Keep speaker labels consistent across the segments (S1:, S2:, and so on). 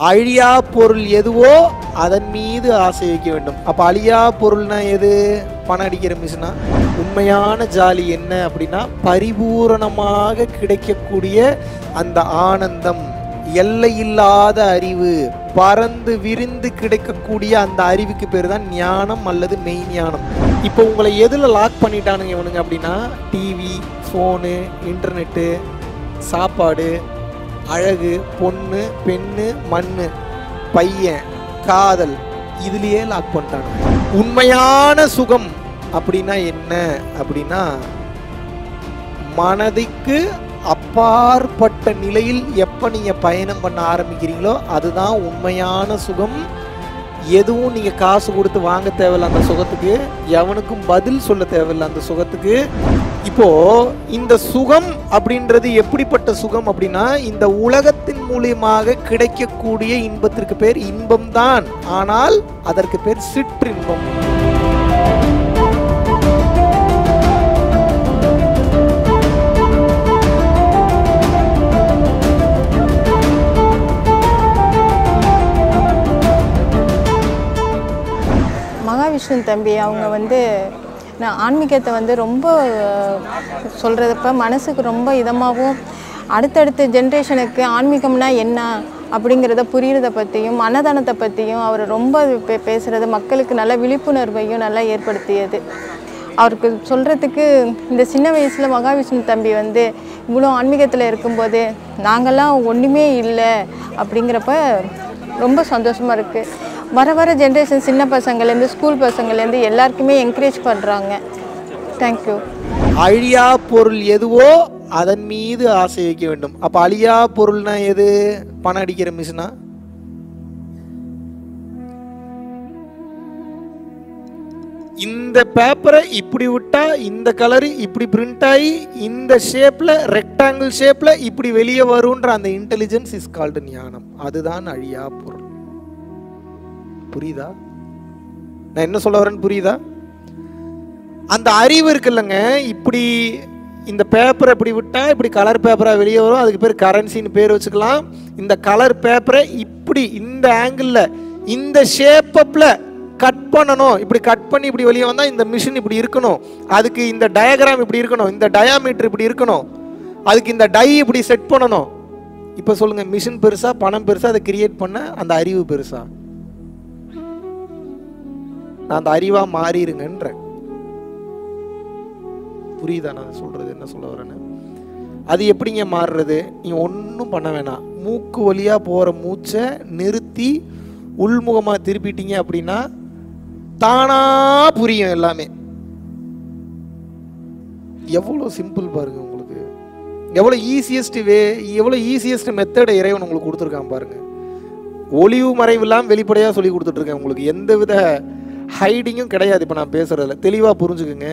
S1: அழியா பொருள் எதுவோ அதன் மீது ஆசை வைக்க வேண்டும் அப்ப அழியா பொருள்னா எது பணம் அடிக்கிற மிஷினா உண்மையான ஜாலி என்ன அப்படின்னா பரிபூரணமாக கிடைக்கக்கூடிய அந்த ஆனந்தம் எல்லையில்லாத அறிவு பறந்து விரிந்து கிடைக்கக்கூடிய அந்த அறிவுக்கு பேர் தான் ஞானம் அல்லது மெய்ஞானம் இப்போ உங்களை எதில் லாக் பண்ணிட்டானுங்க இவனுங்க அப்படின்னா டிவி ஃபோனு இன்டர்நெட்டு சாப்பாடு அழகு பொண்ணு பெண்ணு மண்ணு பையன் காதல் இதுலயே லாக் பண்ணிட்டானுங்க உண்மையான சுகம் அப்படின்னா என்ன அப்படின்னா மனதிற்கு அப்பாற்பட்ட நிலையில் எப்போ நீங்கள் பயணம் பண்ண ஆரம்பிக்கிறீங்களோ அதுதான் உண்மையான சுகம் எதுவும் நீங்கள் காசு கொடுத்து வாங்க தேவையில்ல அந்த சுகத்துக்கு எவனுக்கும் பதில் சொல்ல தேவையில்ல அந்த சுகத்துக்கு இப்போ இந்த சுகம் அப்படின்றது எப்படிப்பட்ட சுகம் அப்படின்னா இந்த உலகத்தின் மூலியமாக கிடைக்கக்கூடிய இன்பத்திற்கு பேர் இன்பம்தான் ஆனால் அதற்கு பேர் சிற்றின்பம்
S2: மகாவிஷ்ணு தம்பி அவங்க வந்து நான் ஆன்மீகத்தை வந்து ரொம்ப சொல்கிறதப்ப மனசுக்கு ரொம்ப இதமாகவும் அடுத்தடுத்த ஜென்ரேஷனுக்கு ஆன்மீகம்னா என்ன அப்படிங்கிறத புரிகிறத பற்றியும் அன்னதானத்தை பற்றியும் அவர் ரொம்ப பே பேசுகிறது மக்களுக்கு நல்ல விழிப்புணர்வையும் நல்லா ஏற்படுத்தியது அவருக்கு சொல்கிறதுக்கு இந்த சின்ன வயசில் மகாவிஷ்ணு தம்பி வந்து இவ்வளோ ஆன்மீகத்தில் இருக்கும்போது நாங்கள்லாம் ஒன்றுமே இல்லை அப்படிங்கிறப்ப ரொம்ப சந்தோஷமாக இருக்குது வர வர ஜென்ரேஷன் சின்ன பசங்கள்லேருந்து ஸ்கூல் பசங்கள்லேருந்து எல்லாருக்குமே என்கரேஜ் பண்ணுறாங்க தேங்க்யூ
S1: அழியா பொருள் எதுவோ அதன் மீது ஆசை வைக்க வேண்டும் அப்ப அழியா பொருள்னா எது பணம் அடிக்கிற மிஷினா இந்த பேப்பரை இப்படி விட்டா இந்த கலர் இப்படி பிரிண்ட் ஆகி இந்த ஷேப்ல ரெக்டாங்கிள் ஷேப்ல இப்படி வெளியே வரும்ன்ற அந்த இன்டெலிஜென்ஸ் இஸ் கால்டு ஞானம் அதுதான் அழியா பொருள் புரியுதா நான் என்ன சொல்ல வரேன்னு புரியுதா அந்த அறிவு இருக்குல்லங்க இப்படி இந்த பேப்பரை இப்படி விட்டா இப்படி கலர் பேப்பராக வெளியே வரும் அதுக்கு பேர் கரன்சின்னு பேர் வச்சுக்கலாம் இந்த கலர் பேப்பரை இப்படி இந்த ஆங்கிளில் இந்த ஷேப்பப்பில் கட் பண்ணணும் இப்படி கட் பண்ணி இப்படி வெளியே வந்தால் இந்த மிஷின் இப்படி இருக்கணும் அதுக்கு இந்த டயக்ராம் இப்படி இருக்கணும் இந்த டயாமீட்டர் இப்படி இருக்கணும் அதுக்கு இந்த டை இப்படி செட் பண்ணணும் இப்போ சொல்லுங்க மிஷின் பெருசா பணம் பெருசா அதை கிரியேட் பண்ண அந்த அறிவு பெருசா நான் அந்த அறிவா மாறிடுங்கன்றேன் புரியுதா நான் சொல்றது என்ன சொல்ல வரேன்னு அது எப்படிங்க மாறுறது நீங்க ஒன்றும் பண்ண வேணாம் மூக்கு வழியா போற மூச்சை நிறுத்தி உள்முகமா திருப்பிட்டீங்க அப்படின்னா தானா புரியும் எல்லாமே எவ்வளோ சிம்பிள் பாருங்க உங்களுக்கு எவ்வளோ ஈஸியஸ்ட் வே எவ்வளோ ஈஸியஸ்ட் மெத்தடை இறைவன் உங்களுக்கு கொடுத்துருக்கான் பாருங்க ஒளிவு மறைவு இல்லாமல் வெளிப்படையாக சொல்லி கொடுத்துட்ருக்கேன் உங்களுக்கு எந்த வித ஹைடிங்கும் கிடையாது இப்போ நான் பேசுறதுல தெளிவாக புரிஞ்சுக்குங்க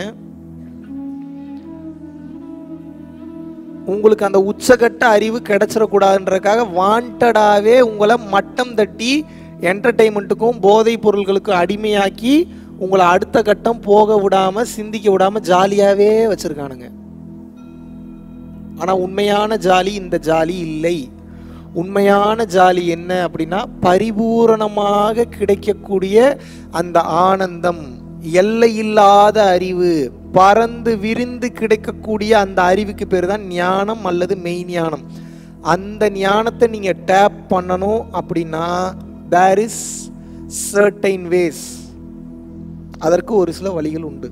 S1: உங்களுக்கு அந்த உச்சகட்ட அறிவு கிடைச்சிடக்கூடாதுன்றதுக்காக வாண்டடாகவே உங்களை மட்டம் தட்டி என்டர்டெயின்மெண்ட்டுக்கும் போதைப் பொருள்களுக்கும் அடிமையாக்கி உங்களை அடுத்த கட்டம் போக விடாம சிந்திக்க விடாம ஜாலியாகவே வச்சிருக்கானுங்க ஆனால் உண்மையான ஜாலி இந்த ஜாலி இல்லை உண்மையான ஜாலி என்ன அப்படின்னா பரிபூரணமாக கிடைக்கக்கூடிய அந்த ஆனந்தம் எல்லையில்லாத அறிவு பறந்து விரிந்து கிடைக்கக்கூடிய அந்த அறிவுக்கு பேர் தான் ஞானம் அல்லது மெய்ஞானம் அந்த ஞானத்தை நீங்க டேப் பண்ணணும் அப்படின்னா தேர் இஸ் சர்டைன் வேஸ் அதற்கு ஒரு சில வழிகள் உண்டு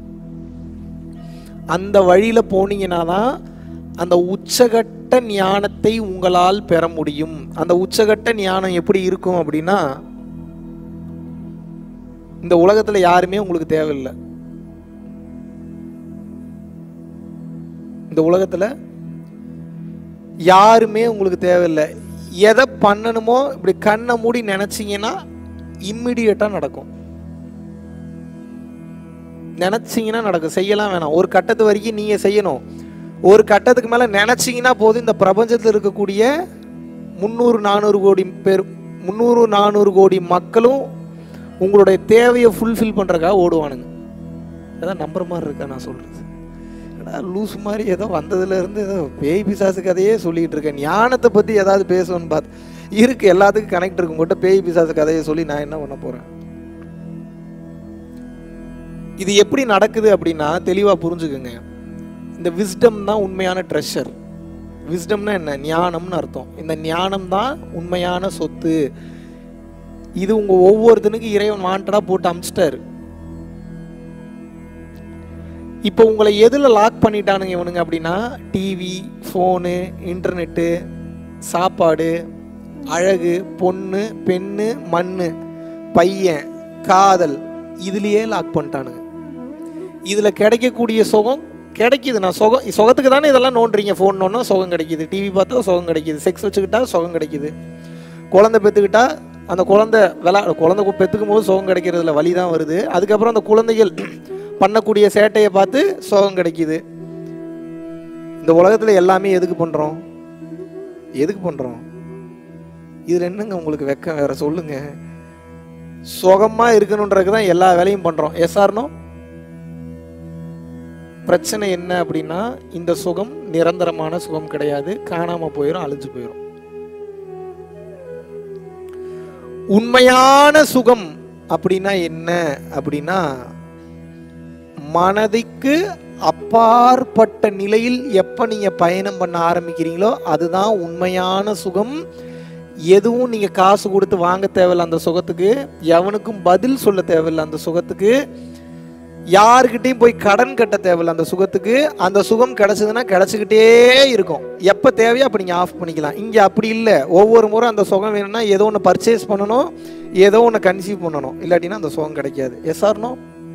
S1: அந்த வழியில போனீங்கன்னா தான் அந்த உச்சகட்ட ஞானத்தை உங்களால் பெற முடியும் அந்த உச்சகட்ட ஞானம் எப்படி இருக்கும் அப்படின்னா இந்த உலகத்துல யாருமே உங்களுக்கு தேவையில்லை இந்த உலகத்துல யாருமே உங்களுக்கு தேவையில்லை எதை பண்ணணுமோ இப்படி கண்ணை மூடி நினைச்சீங்கன்னா இம்மிடியட்டா நடக்கும் நினைச்சீங்கன்னா நடக்கும் செய்யலாம் வேணாம் ஒரு கட்டத்து வரைக்கும் நீங்க செய்யணும் ஒரு கட்டத்துக்கு மேல நினைச்சீங்கன்னா போதும் இந்த பிரபஞ்சத்தில் இருக்கக்கூடிய முந்நூறு நானூறு கோடி பேர் முந்நூறு நானூறு கோடி மக்களும் உங்களுடைய தேவையை ஃபுல்ஃபில் பண்ணுறக்காக ஓடுவானுங்க அதான் நம்புற மாதிரி இருக்கா நான் சொல்கிறது ஏடா லூஸ் மாதிரி ஏதோ வந்ததுலேருந்து ஏதோ பேய் பிசாசு கதையே சொல்லிட்டு இருக்கேன் ஞானத்தை பற்றி ஏதாவது பேசணும்னு பார்த்து இருக்கு எல்லாத்துக்கும் கனெக்ட் இருக்கும் உங்கள்கிட்ட பேய் பிசாசு கதையை சொல்லி நான் என்ன பண்ண போறேன் இது எப்படி நடக்குது அப்படின்னா தெளிவா புரிஞ்சுக்குங்க இந்த விஸ்டம் தான் உண்மையான ட்ரெஷர் விஸ்டம்னா என்ன ஞானம்னு அர்த்தம் இந்த ஞானம் தான் உண்மையான சொத்து இது உங்க ஒவ்வொருத்தனுக்கு இறைவன் வாண்டடா போட்டு அமிச்சிட்டாரு இப்போ உங்களை எதில் லாக் பண்ணிட்டானுங்க இவனுங்க அப்படின்னா டிவி ஃபோனு இன்டர்நெட்டு சாப்பாடு அழகு பொண்ணு பெண்ணு மண்ணு பையன் காதல் இதுலயே லாக் பண்ணிட்டானுங்க இதில் கிடைக்கக்கூடிய சுகம் கிடைக்குது நான் சுகம் சுகத்துக்கு தானே இதெல்லாம் நோண்டுறீங்க ஃபோன் நோன்னா சுகம் கிடைக்குது டிவி பார்த்தா சுகம் கிடைக்குது செக்ஸ் வச்சுக்கிட்டா சுகம் கிடைக்குது குழந்தை பெற்றுக்கிட்டா அந்த குழந்தை விளா குழந்தை பெற்றுக்கும் போது சுகம் கிடைக்கிறதுல வலி தான் வருது அதுக்கப்புறம் அந்த குழந்தைகள் பண்ணக்கூடிய சேட்டையை பார்த்து சுகம் கிடைக்குது இந்த உலகத்தில் எல்லாமே எதுக்கு பண்ணுறோம் எதுக்கு பண்ணுறோம் இதில் என்னங்க உங்களுக்கு வெக்கம் வேற சொல்லுங்க சுகமாக இருக்கணுன்றதுக்கு தான் எல்லா வேலையும் பண்ணுறோம் எஸ்ஆர்னோ பிரச்சனை என்ன அப்படின்னா இந்த சுகம் நிரந்தரமான சுகம் கிடையாது காணாம போயிடும் அழிஞ்சு போயிடும் உண்மையான சுகம் அப்படின்னா என்ன அப்படின்னா மனதிற்கு அப்பாற்பட்ட நிலையில் எப்ப நீங்க பயணம் பண்ண ஆரம்பிக்கிறீங்களோ அதுதான் உண்மையான சுகம் எதுவும் நீங்க காசு கொடுத்து வாங்க தேவையில்ல அந்த சுகத்துக்கு எவனுக்கும் பதில் சொல்ல தேவையில்ல அந்த சுகத்துக்கு யாருக்கிட்டையும் போய் கடன் கட்ட தேவையில்ல அந்த சுகத்துக்கு அந்த சுகம் கிடைச்சதுன்னா கிடைச்சிக்கிட்டே இருக்கும் எப்போ தேவையோ அப்போ நீங்கள் ஆஃப் பண்ணிக்கலாம் இங்கே அப்படி இல்லை ஒவ்வொரு முறை அந்த சுகம் வேணும்னா ஏதோ ஒன்று பர்ச்சேஸ் பண்ணணும் ஏதோ ஒன்று கன்சீவ் பண்ணணும் இல்லாட்டினா அந்த சுகம் கிடைக்காது எஸ் ஆர்னோ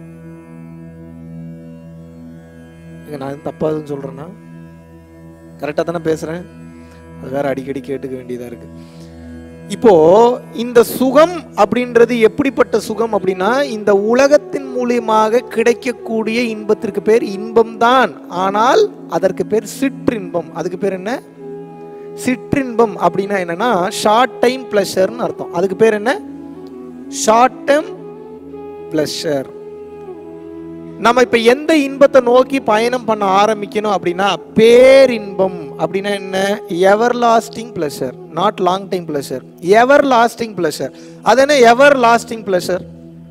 S1: நான் தப்பாதுன்னு சொல்கிறேன்னா கரெக்டாக தானே பேசுகிறேன் அது வேற அடிக்கடி கேட்டுக்க வேண்டியதாக இருக்கு இப்போ இந்த சுகம் அப்படின்றது எப்படிப்பட்ட சுகம் அப்படின்னா இந்த உலகத்தின் மூலியமாக கிடைக்கக்கூடிய இன்பத்திற்கு பேர் இன்பம்தான் ஆனால் அதற்கு பேர் சிற்றின்பம் அதுக்கு பேர் என்ன சிற்றின்பம் அப்படின்னா என்னன்னா ஷார்ட் டைம் பிளஷர்னு அர்த்தம் அதுக்கு பேர் என்ன ஷார்ட் டைம் பிளஷர் நம்ம இப்ப எந்த இன்பத்தை நோக்கி பயணம் பண்ண ஆரம்பிக்கணும் அப்படின்னா பேரின்பம் அப்படின்னா என்ன everlasting pleasure not long time pleasure everlasting pleasure அது என்ன எவர் லாஸ்டிங் பிளஷர்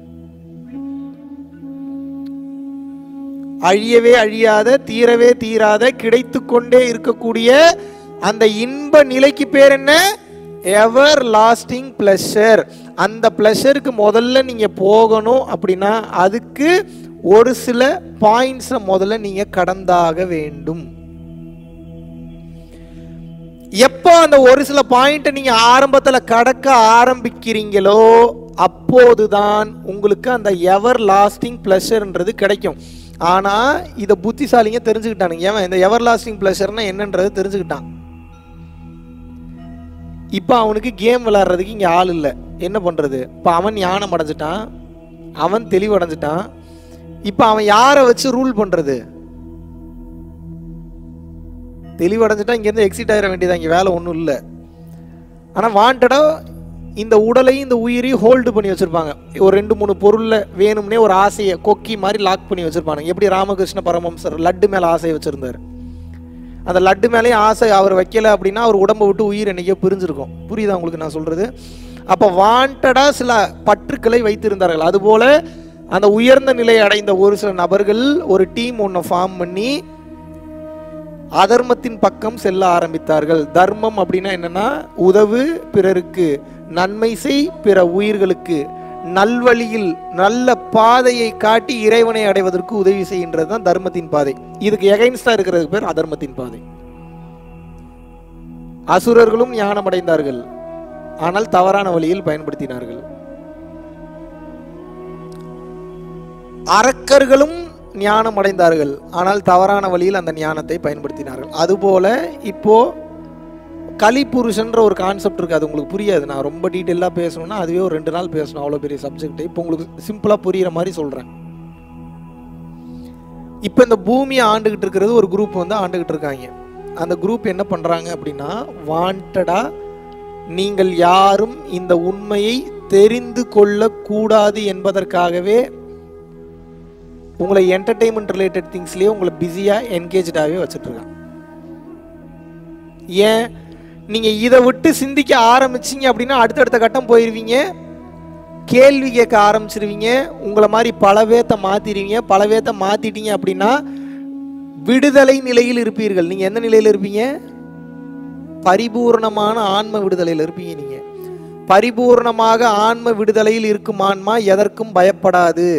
S1: அழியவே அழியாத தீரவே தீராத கிடைத்து கொண்டே இருக்கக்கூடிய அந்த இன்ப நிலைக்கு பேர் என்ன எவர் லாஸ்டிங் பிளஷர் அந்த பிளஷருக்கு முதல்ல நீங்க போகணும் அப்படின்னா அதுக்கு ஒரு சில பாயிண்ட்ஸை முதல்ல நீங்க கடந்தாக வேண்டும் எப்போ அந்த ஒரு சில பாயிண்ட்டை நீங்க ஆரம்பத்துல கடக்க ஆரம்பிக்கிறீங்களோ அப்போதுதான் உங்களுக்கு அந்த எவர் லாஸ்டிங் பிளஷர்ன்றது கிடைக்கும் ஆனா இதை புத்திசாலிங்க தெரிஞ்சுக்கிட்டானுங்க ஏன் இந்த எவர் லாஸ்டிங் பிளஷர்னா என்னன்றது தெரிஞ்சுக்கிட்டான் இப்போ அவனுக்கு கேம் விளையாடுறதுக்கு இங்கே ஆள் இல்லை என்ன பண்ணுறது இப்போ அவன் ஞானம் அடைஞ்சிட்டான் அவன் தெளிவடைஞ்சிட்டான் இப்போ அவன் யாரை வச்சு ரூல் பண்ணுறது தெளிவடைஞ்சிட்டா இங்கேருந்து எக்ஸிட் ஆகிட வேண்டியதா இங்கே வேலை ஒன்றும் இல்லை ஆனால் வாண்டடாக இந்த உடலையும் இந்த உயிரையும் ஹோல்டு பண்ணி வச்சுருப்பாங்க ஒரு ரெண்டு மூணு பொருளில் வேணும்னே ஒரு ஆசையை கொக்கி மாதிரி லாக் பண்ணி வச்சுருப்பாங்க எப்படி ராமகிருஷ்ண பரமஹம்சர் லட்டு மேலே ஆசையை வச்சுருந்தார் அந்த லட்டு மேலேயும் ஆசை அவர் வைக்கல அப்படின்னா அவர் உடம்பை விட்டு உயிர் என்னைக்கோ பிரிஞ்சிருக்கும் புரியுதா உங்களுக்கு நான் சொல்கிறது அப்போ வாண்டடாக சில பற்றுக்களை வைத்திருந்தார்கள் அதுபோல் அந்த உயர்ந்த நிலையை அடைந்த ஒரு சில நபர்கள் ஒரு டீம் ஒன்று ஃபார்ம் பண்ணி அதர்மத்தின் பக்கம் செல்ல ஆரம்பித்தார்கள் தர்மம் அப்படின்னா என்னன்னா உதவு பிறருக்கு நன்மை செய் பிற உயிர்களுக்கு நல்வழியில் நல்ல பாதையை காட்டி இறைவனை அடைவதற்கு உதவி செய்கின்றது தான் தர்மத்தின் பாதை இதுக்கு எகைன்ஸ்டா இருக்கிறதுக்கு பேர் அதர்மத்தின் பாதை அசுரர்களும் ஞானம் அடைந்தார்கள் ஆனால் தவறான வழியில் பயன்படுத்தினார்கள் அரக்கர்களும் ஞானம் அடைந்தார்கள் ஆனால் தவறான வழியில் அந்த ஞானத்தை பயன்படுத்தினார்கள் அதுபோல இப்போ கலிபுருஷன்ற ஒரு கான்செப்ட் இருக்குது அது உங்களுக்கு புரியாது நான் ரொம்ப டீட்டெயிலாக பேசணும்னா அதுவே ஒரு ரெண்டு நாள் பேசணும் அவ்வளோ பெரிய சப்ஜெக்ட் இப்போ உங்களுக்கு சிம்பிளாக புரிகிற மாதிரி சொல்கிறேன் இப்போ இந்த பூமியை ஆண்டுகிட்டு இருக்கிறது ஒரு குரூப் வந்து ஆண்டுகிட்டு இருக்காங்க அந்த குரூப் என்ன பண்ணுறாங்க அப்படின்னா வாண்டடாக நீங்கள் யாரும் இந்த உண்மையை தெரிந்து கொள்ளக்கூடாது என்பதற்காகவே உங்களை என்டர்டெயின்மெண்ட் ரிலேட்டட் திங்ஸ்லேயே உங்களை பிஸியாக என்கேஜாகவே வச்சுட்ருக்கான் ஏன் நீங்க இதை விட்டு சிந்திக்க ஆரம்பிச்சீங்க அப்படின்னா அடுத்தடுத்த கட்டம் போயிருவீங்க கேள்வி கேட்க ஆரம்பிச்சிருவீங்க உங்களை மாதிரி பல பேத்த மாத்திடுவீங்க பல பேத்த மாத்திட்டீங்க அப்படின்னா விடுதலை நிலையில் இருப்பீர்கள் நீங்க எந்த நிலையில் இருப்பீங்க பரிபூர்ணமான ஆன்ம விடுதலையில் இருப்பீங்க நீங்க பரிபூர்ணமாக ஆன்ம விடுதலையில் இருக்கும் ஆன்மா எதற்கும் பயப்படாது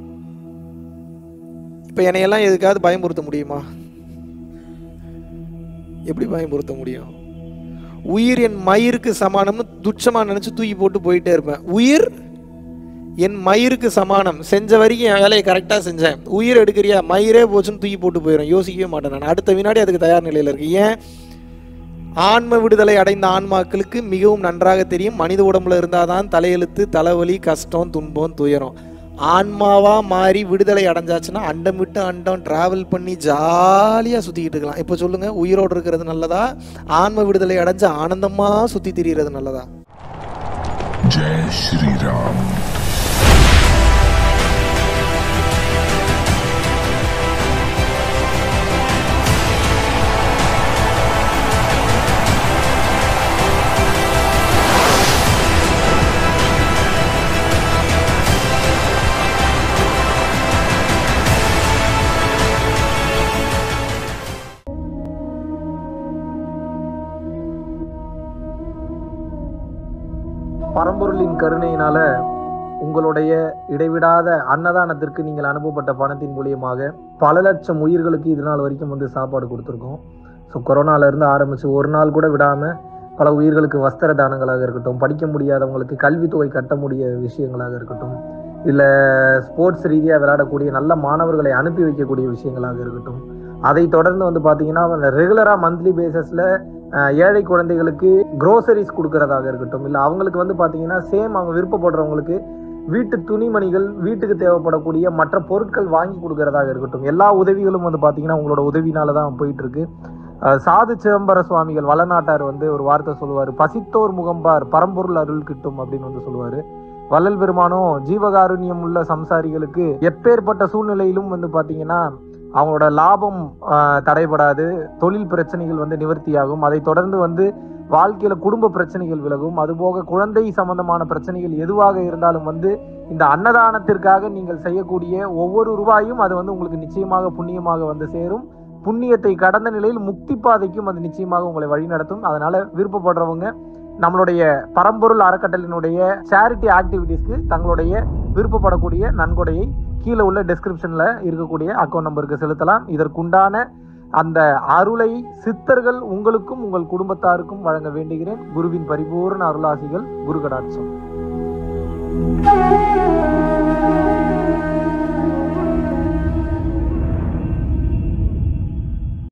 S1: இப்ப என்னையெல்லாம் எதுக்காவது பயமுறுத்த முடியுமா எப்படி பயமுறுத்த முடியும் உயிர் என் மயிருக்கு சமானம்னு துச்சமா நினைச்சு தூக்கி போட்டு போயிட்டே இருப்பேன் உயிர் என் மயிருக்கு சமானம் செஞ்ச வரைக்கும் என் வேலையை கரெக்டாக செஞ்சேன் உயிர் எடுக்கிறியா மயிரே போச்சுன்னு தூக்கி போட்டு போயிடும் யோசிக்கவே மாட்டேன் நான் அடுத்த வினாடி அதுக்கு தயார் நிலையில் இருக்கு ஏன் ஆன்ம விடுதலை அடைந்த ஆன்மாக்களுக்கு மிகவும் நன்றாக தெரியும் மனித உடம்புல இருந்தாதான் தலையெழுத்து தலைவலி கஷ்டம் துன்பம் துயரம் ஆன்மாவா மாறி விடுதலை அடைஞ்சாச்சுன்னா அண்டம் விட்டு அண்டம் டிராவல் பண்ணி ஜாலியாக சுற்றிக்கிட்டு இருக்கலாம் இப்போ சொல்லுங்க உயிரோடு இருக்கிறது நல்லதா ஆன்ம விடுதலை அடைஞ்சு ஆனந்தமா சுற்றி திரியிறது நல்லதா
S3: जय श्री राम
S1: பரம்பொருளின் கருணையினால உங்களுடைய இடைவிடாத அன்னதானத்திற்கு நீங்கள் அனுப்பப்பட்ட பணத்தின் மூலியமாக பல லட்சம் உயிர்களுக்கு இது நாள் வரைக்கும் வந்து சாப்பாடு கொடுத்துருக்கோம் ஸோ கொரோனால இருந்து ஆரம்பிச்சு ஒரு நாள் கூட விடாம பல உயிர்களுக்கு வஸ்திர தானங்களாக இருக்கட்டும் படிக்க முடியாதவங்களுக்கு கல்வித்தொகை கட்ட முடிய விஷயங்களாக இருக்கட்டும் இல்லை ஸ்போர்ட்ஸ் ரீதியாக விளையாடக்கூடிய நல்ல மாணவர்களை அனுப்பி வைக்கக்கூடிய விஷயங்களாக இருக்கட்டும் அதை தொடர்ந்து வந்து பார்த்தீங்கன்னா ரெகுலராக மந்த்லி பேசிஸில் ஏழை குழந்தைகளுக்கு க்ரோசரிஸ் கொடுக்கறதாக இருக்கட்டும் இல்லை அவங்களுக்கு வந்து பார்த்தீங்கன்னா சேம் அவங்க விருப்பப்படுறவங்களுக்கு வீட்டு துணிமணிகள் வீட்டுக்கு தேவைப்படக்கூடிய மற்ற பொருட்கள் வாங்கி கொடுக்கறதாக இருக்கட்டும் எல்லா உதவிகளும் வந்து பார்த்தீங்கன்னா உங்களோட உதவினால தான் போயிட்டு இருக்கு அஹ் சாது சிதம்பர சுவாமிகள் வளநாட்டார் வந்து ஒரு வார்த்தை சொல்லுவார் பசித்தோர் முகம்பார் பரம்பொருள் அருள் கிட்டும் அப்படின்னு வந்து சொல்லுவார் வள்ளல் பெருமானும் ஜீவகாருண்யம் உள்ள சம்சாரிகளுக்கு எப்பேற்பட்ட சூழ்நிலையிலும் வந்து பார்த்தீங்கன்னா அவங்களோட லாபம் ஆஹ், தடைபடாது தொழில் பிரச்சனைகள் வந்து நிவர்த்தியாகும் அதை தொடர்ந்து வந்து வாழ்க்கையில குடும்ப பிரச்சனைகள் விலகும் அதுபோக குழந்தை சம்பந்தமான பிரச்சனைகள் எதுவாக இருந்தாலும் வந்து இந்த அன்னதானத்திற்காக நீங்கள் செய்யக்கூடிய ஒவ்வொரு ரூபாயும் அது வந்து உங்களுக்கு நிச்சயமாக புண்ணியமாக வந்து சேரும் புண்ணியத்தை கடந்த நிலையில் முக்தி பாதைக்கும் அது நிச்சயமாக உங்களை வழிநடத்தும் அதனால விருப்பப்படுறவங்க நம்மளுடைய பரம்பொருள் அறக்கட்டளினுடைய சேரிட்டி ஆக்டிவிட்டீஸ்க்கு தங்களுடைய விருப்பப்படக்கூடிய நன்கொடையை கீழே உள்ள டெஸ்கிரிப்ஷன்ல இருக்கக்கூடிய அக்கௌண்ட் நம்பருக்கு செலுத்தலாம் இதற்குண்டான அந்த அருளை சித்தர்கள் உங்களுக்கும் உங்கள் குடும்பத்தாருக்கும் வழங்க வேண்டுகிறேன் குருவின் பரிபூர்ண அருளாசிகள் குரு கடாட்சம்